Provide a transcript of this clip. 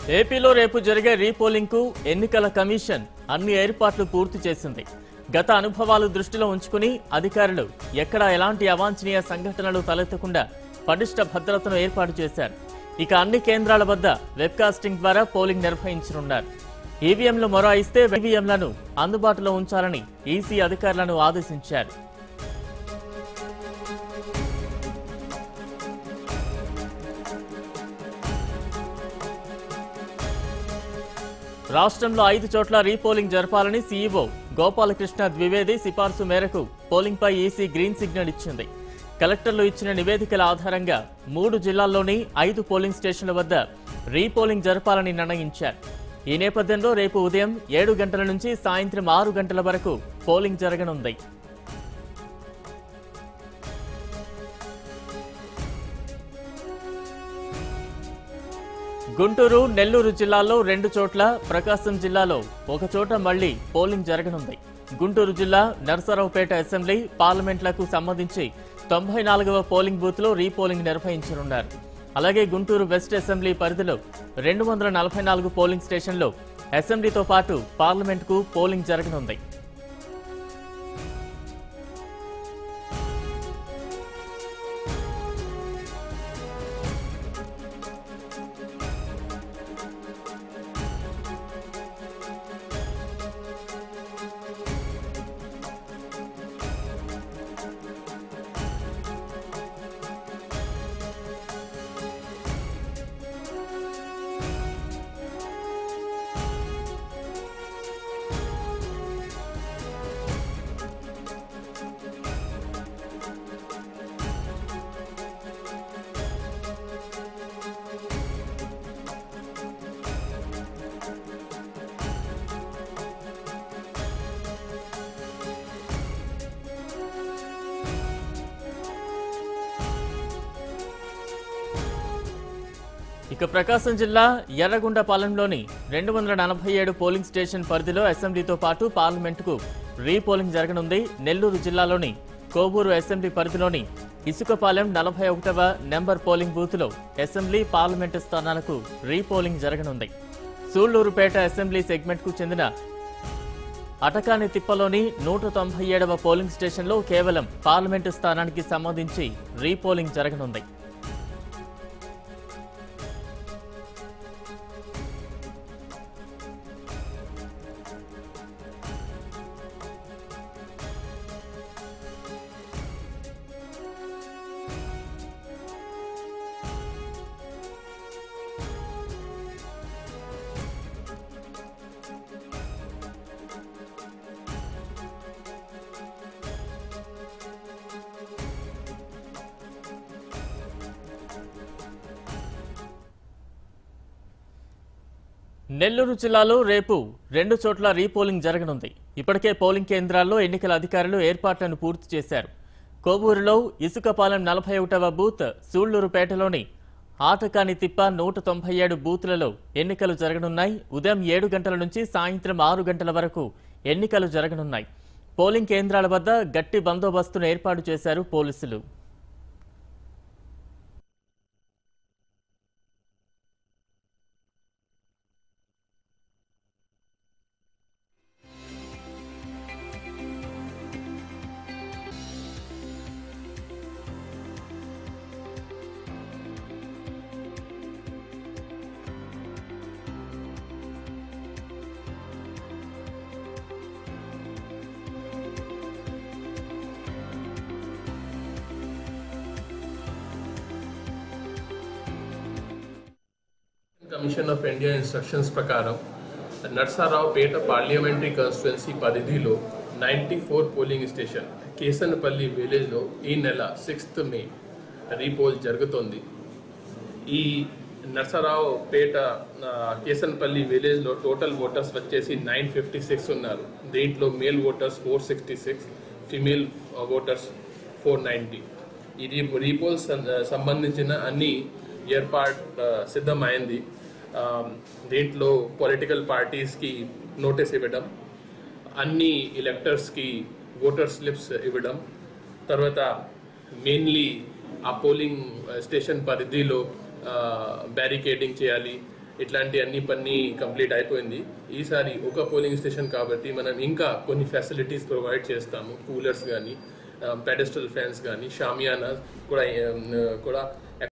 ఏపీలో రేపు జరిగే రీపోలింగ్ కు ఎన్నికల కమిషన్ అన్ని ఏర్పాట్లు పూర్తి చేసింది గత అనుభవాలు దృష్టిలో ఉంచుకుని అధికారులు ఎక్కడా ఎలాంటి అవాంఛనీయ సంఘటనలు తలెత్తకుండా పటిష్ట భద్రతను ఏర్పాటు చేశారు ఇక అన్ని కేంద్రాల వద్ద వెబ్కాస్టింగ్ ద్వారా పోలింగ్ నిర్వహించనున్నారు ఈవీఎంలు మొరాయిస్తే ఈవీఎంలను అందుబాటులో ఉంచాలని ఈసీ అధికారులను ఆదేశించారు రాష్ట్రంలో ఐదు చోట్ల రీపోలింగ్ జరపాలని సీఈఓ గోపాలకృష్ణ ద్వివేది సిఫార్సు మేరకు పోలింగ్పై ఈసీ గ్రీన్ సిగ్నల్ ఇచ్చింది కలెక్టర్లు ఇచ్చిన నివేదికల ఆధారంగా మూడు జిల్లాల్లోని ఐదు పోలింగ్ స్టేషన్ల వద్ద రీపోలింగ్ జరపాలని నిర్ణయించారు ఈ నేపథ్యంలో రేపు ఉదయం ఏడు గంటల నుంచి సాయంత్రం ఆరు గంటల వరకు పోలింగ్ జరగనుంది గుంటూరు నెల్లూరు జిల్లాల్లో రెండు చోట్ల ప్రకాశం జిల్లాలో ఒక చోట మళ్లీ పోలింగ్ జరగనుంది గుంటూరు జిల్లా నరసరావుపేట అసెంబ్లీ పార్లమెంట్లకు సంబంధించి తొంభై నాలుగవ పోలింగ్ బూత్లో రీపోలింగ్ నిర్వహించనున్నారు అలాగే గుంటూరు వెస్ట్ అసెంబ్లీ పరిధిలో రెండు వందల నలభై నాలుగు పోలింగ్ స్టేషన్లో అసెంబ్లీతో పాటు పార్లమెంట్కు పోలింగ్ జరగనుంది ఇక ప్రకాశం జిల్లా ఎర్రగుండపాలెంలోని రెండు వందల నలభై ఏడు పోలింగ్ స్టేషన్ పరిధిలో అసెంబ్లీతో పాటు పార్లమెంటుకు రీపోలింగ్ జరగనుంది నెల్లూరు జిల్లాలోని కోవూరు అసెంబ్లీ పరిధిలోని ఇసుకపాలెం నలభై ఒకటవ నెంబర్ పోలింగ్ బూత్లో అసెంబ్లీ పార్లమెంటు స్థానాలకు రీపోలింగ్ జరగనుంది సూళ్లూరుపేట అసెంబ్లీ సెగ్మెంట్కు చెందిన అటకాని తిప్పలోని నూట తొంభై ఏడవ పోలింగ్ స్టేషన్లో కేవలం పార్లమెంటు స్థానానికి సంబంధించి రీపోలింగ్ జరగనుంది నెల్లూరు జిల్లాలో రేపు రెండు చోట్ల రీపోలింగ్ జరగనుంది ఇప్పటికే పోలింగ్ కేంద్రాల్లో ఎన్నికల అధికారులు ఏర్పాట్లను పూర్తి చేశారు కోవూరులో ఇసుకపాలెం నలభై ఒకటవ బూత్ సూళ్లూరుపేటలోని ఆటకాని తిప్ప నూట తొంభై ఏడు బూత్లలో ఎన్నికలు జరగనున్నాయి ఉదయం ఏడు గంటల నుంచి సాయంత్రం ఆరు గంటల వరకు ఎన్నికలు జరగనున్నాయి పోలింగ్ కేంద్రాల వద్ద గట్టి బందోబస్తును ఏర్పాటు చేశారు పోలీసులు కమిషన్ ఆఫ్ ఇండియా ఇన్స్ట్రక్షన్స్ ప్రకారం నర్సారావుపేట పార్లమెంటరీ కాన్స్టిట్యున్సీ పరిధిలో ninety four polling station Kesanapalli విలేజ్లో ఈ నెల సిక్స్త్ మే రీపోల్ జరుగుతోంది ఈ నర్సరావుపేట ఆ, కేసనపల్లి విలేజ్లో టోటల్ ఓటర్స్ వచ్చేసి నైన్ ఫిఫ్టీ సిక్స్ ఉన్నారు దీంట్లో male voters four sixty six female voters four ninety ఇది రీపోల్ సం- సంబంధించిన అన్ని ఏర్పాటు ఆ, సిద్ధమైంది ఆ, దీంట్లో పొలిటికల్ పార్టీస్కి నోటీస్ ఇవ్వడం అన్ని ఎలక్టర్స్కి ఓటర్ స్లిప్స్ ఇవ్వడం తర్వాత మెయిన్లీ ఆ పోలింగ్ స్టేషన్ పరిధిలో బ్యారికేడింగ్ చేయాలి ఇట్లాంటి అన్ని పని కంప్లీట్ అయిపోయింది ఈసారి ఒక పోలింగ్ స్టేషన్ కాబట్టి మనం ఇంకా కొన్ని ఫెసిలిటీస్ ప్రొవైడ్ చేస్తాము కూలర్స్ కానీ పెడెస్ట్రల్ ఫ్యాన్స్ కానీ షామియానా కూడా um, కూడా